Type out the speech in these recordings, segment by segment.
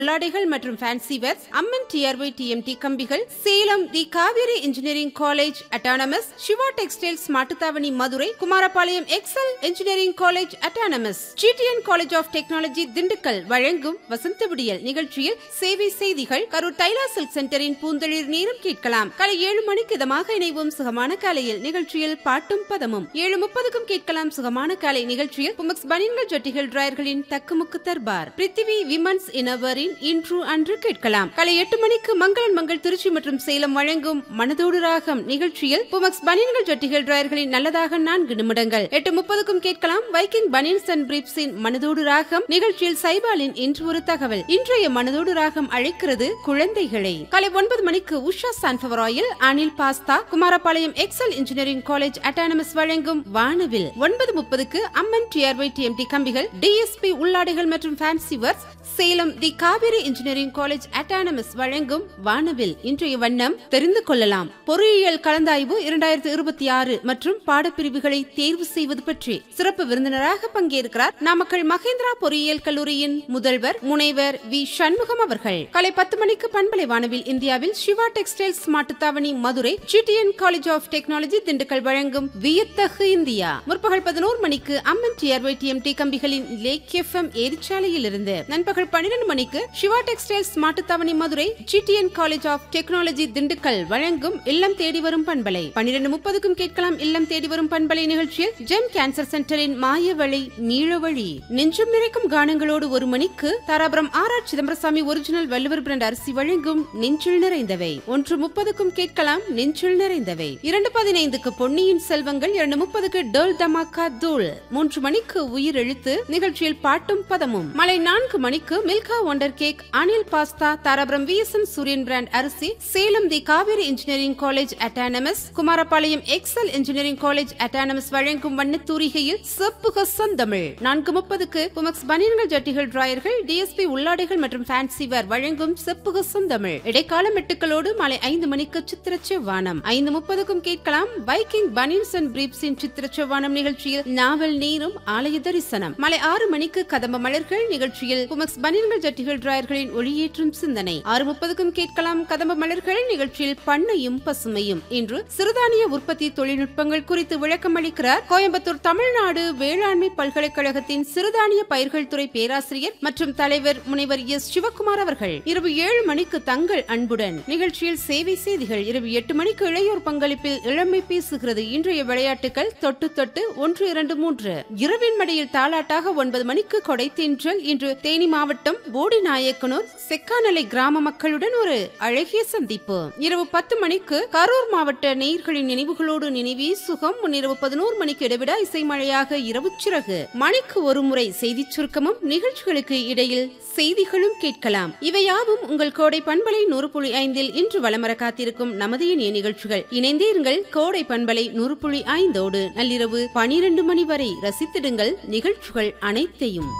உள்ளாடைகள் மற்றும் fancy wears Amman TRY TMT கம்பிகள் Salem the Kaveri engineering college autonomous Siva textiles Mattuthavani Madurai Kumarapalayam Excel engineering college autonomous GTN college of technology Dindigul வழங்கும் வசந்த விடியல் நிகழ்ச்சியில் சேவை செய்திகள் கரூர் தைலா சில்க் சென்டரின் பூந்தளிர் நேரம் கேட்கலாம் காலை ஏழு மணிக்கு இதமாக இணைவோம் சுகமான காலையில் நிகழ்ச்சியில் பாட்டும் பதமும் ஏழு முப்பதுக்கும் கேட்கலாம் சுகமான காலை நிகழ்ச்சியில் புமக்ஸ் பனியன்கள் ஜட்டிகள் டிராயர்களின் தக்குமுக்கு தர்பார் பிருத்திவி விமன்ஸ் இனவரின் இன்று அன்று கேட்கலாம் காலை எட்டு மணிக்கு மங்களன் மங்கள் திருச்சி மற்றும் சேலம் வழங்கும் மனதோடு ராகம் நிகழ்ச்சியில் புமக்ஸ் பனியன்கள் ஜட்டிகள் டிராயர்களின் நல்லதாக நான்கு நிமிடங்கள் எட்டு முப்பதுக்கும் கேட்கலாம் வைக்கிங் பனியன்ஸ் அண்ட் பிரீப்ஸின் மனதோடு ராகம் நிகழ்ச்சியில் சைபாலின் இன்று ஒரு தகவல் இன்றைய மனதோடு ராகம் அழைக்கிறது குழந்தைகளை காலை ஒன்பது மணிக்கு Usha sunflower oil Anil pasta Kumarapalayam Excel engineering college autonomous வழங்கும் வானவில் ஒன்பது முப்பதுக்கு அம்மன் டிஆர்ஒய் டிஎம்டி கம்பிகள் டிஎஸ்பி உள்ளாடைகள் மற்றும் fancy wears Salem the Kaveri engineering college autonomous வழங்கும் வானவில் இன்றைய வண்ணம் தெரிந்து கொள்ளலாம் பொறியியல் கலந்தாய்வு இரண்டாயிரத்தி இருபத்தி ஆறு மற்றும் பாடப்பிரிவுகளை தேர்வு செய்வது பற்றி சிறப்பு விருந்தினராக பங்கேற்கிறார் நாமக்கல் மகேந்திரா பொறியியல் கல்லூரியின் முதல்வர் முனைவர் வி சண்முகம் அவர்கள் காலை பத்து மணிக்கு பண்பலை வானவில் இந்தியாவில் Siva textiles Mattuthavani Madurai GTN college of technology Dindigul வழங்கும் வியத்தகு இந்தியா முற்பகல் பதினோரு மணிக்கு அம்மன் டிஆர்ஒய் டிஎம்டி கம்பிகளின் லேக் எஃப்எம் ஏரிச்சாலையில் இருந்து நண்பகல் பன்னிரண்டு மணிக்கு Siva textiles Mattuthavani Madurai GTN college of technology Dindigul வழங்கும் இல்லம் தேடி வரும் பண்பலை பன்னிரண்டு முப்பதுக்கும் கேட்கலாம் இல்லம் தேடி வரும் பண்பலை நிகழ்ச்சியில் ஜெம் கேன்சர் சென்டரின் மாயவழி மீழவழி நெஞ்சும் நிறைக்கும் கானங்களோடு ஒரு மணிக்கு Dharapuram R R Chidambarasamy original Valluvar brand அரிசி வழங்கும் நெஞ்சில் நிறைந்தவை ஒன்று முப்பதுக்கும் கேட்கலாம் நெஞ்சில் நிறைந்தவை இரண்டு பதினைந்துக்கு பொன்னியின் செல்வங்கள் இரண்டு முப்பதுக்கு டோல் தமாக்கா தூள் மூன்று மணிக்கு உயிர் எழுத்து நிகழ்ச்சியில் பாட்டும் பதமும் மாலை நான்கு மணிக்கு Milka wonder cake Anil pasta Dharapuram VSN Suriyan brand அரிசி Salem the Kaveri engineering college autonomous Kumarapalayam Excel engineering college autonomous வழங்கும் வண்ணத்தூரிகையில் செப்புக சொந்தமிழ் நான்கு முப்பதுக்கு புமக்ஸ் பனியன்கள் ஜட்டிகள் டிராயர்கள் டிஎஸ்பி உள்ளாடைகள் மற்றும் ஃபேன்சி வேர் வழங்கும் செப்புக சொந்தமிழ் இடைக்கால மெட்டுக்களோடு மாலை ஐந்து மணிக்கு சித்திரச்ச வானம் ஐந்து முப்பதுக்கும் கேட்கலாம் பைக்கிங் பனியன்ஸ் அண்ட் பிரீப்ஸின் சித்திரச்ச வானம் நிகழ்ச்சியில் நாவல் நீரும் ஆலய தரிசனம் மாலை ஆறு மணிக்கு கதம்ப மலர்கள் நிகழ்ச்சியில் புமக்ஸ் பனியன்கள் ஜட்டிகள் டிராயர்களின் ஒளியேற்றும் சிந்தனை ஆறு முப்பதுக்கும் கேட்கலாம் கதம்ப மலர்கள் நிகழ்ச்சியில் பண்ணையும் பசுமையும் இன்று சிறுதானிய உற்பத்தி தொழில்நுட்பங்கள் குறித்து விளக்கம் அளிக்கிறார் கோயம்புத்தூர் தமிழ்நாடு வேளாண்மை பல்கலைக்கழகத்தின் சிறுதானிய பயிர்கள் துறை பேராசிரியர் மற்றும் தலைவர் முனைவர் எஸ் சிவகுமார் அவர்கள் இரவு ஏழு மணிக்கு தங்கள் அன்புடன் நிகழ்ச்சியில் சேவை செய்திகள் இரவு எட்டு மணிக்கு இளையோர் பங்களிப்பில் இளமை பேசுகிறது இன்றைய விளையாட்டுகள் தொட்டு தொட்டு ஒன்று இரண்டு மூன்று இரவின் மடியில் தாளாட்டாக ஒன்பது மணிக்கு கொடை தென்றல் இன்று தேனி மாவட்டம் போடி நாயக்கனூர் செக்கானலை கிராம மக்களுடன் ஒரு அழகிய சந்திப்பு இரவு பத்து மணிக்கு கரூர் மாவட்ட நேயர்களின் நினைவுகளோடு நினைவே சுகம் முன்னிரவு பதினோரு மணிக்கு இடைவிடா இசை மழையாக இரவு சிறகு மணிக்கு ஒரு முறை செய்தி சுருக்கமும் நிகழ்ச்சிகளுக்கு இடையில் செய்திகளும் கேட்கலாம் இவையாவும் உங்கள் கோடை பண்பலை நூறு புள்ளி ஐந்தில் இன்று வளமர காத்திருக்கும் நமது இணைய நிகழ்ச்சிகள் இணைந்தே இருங்கள் கோடை பண்பலை நூறு புள்ளி ஐந்தோடு நள்ளிரவு பனிரெண்டு மணி வரை ரசித்திடுங்கள் நிகழ்ச்சிகள் அனைத்தையும்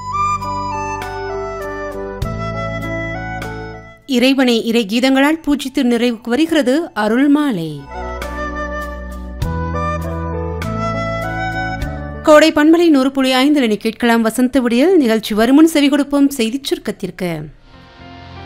இறைவனை இறை கீதங்களால் பூஜித்து நிறைவுக்கு வருகிறது அருள் மாலை கோடை பண்பலை நூறு புள்ளி ஐந்து கேட்கலாம் வசந்த விடியல் நிகழ்ச்சி வருமுன் செவி கொடுப்போம் செய்திச் சுருக்கத்திற்கு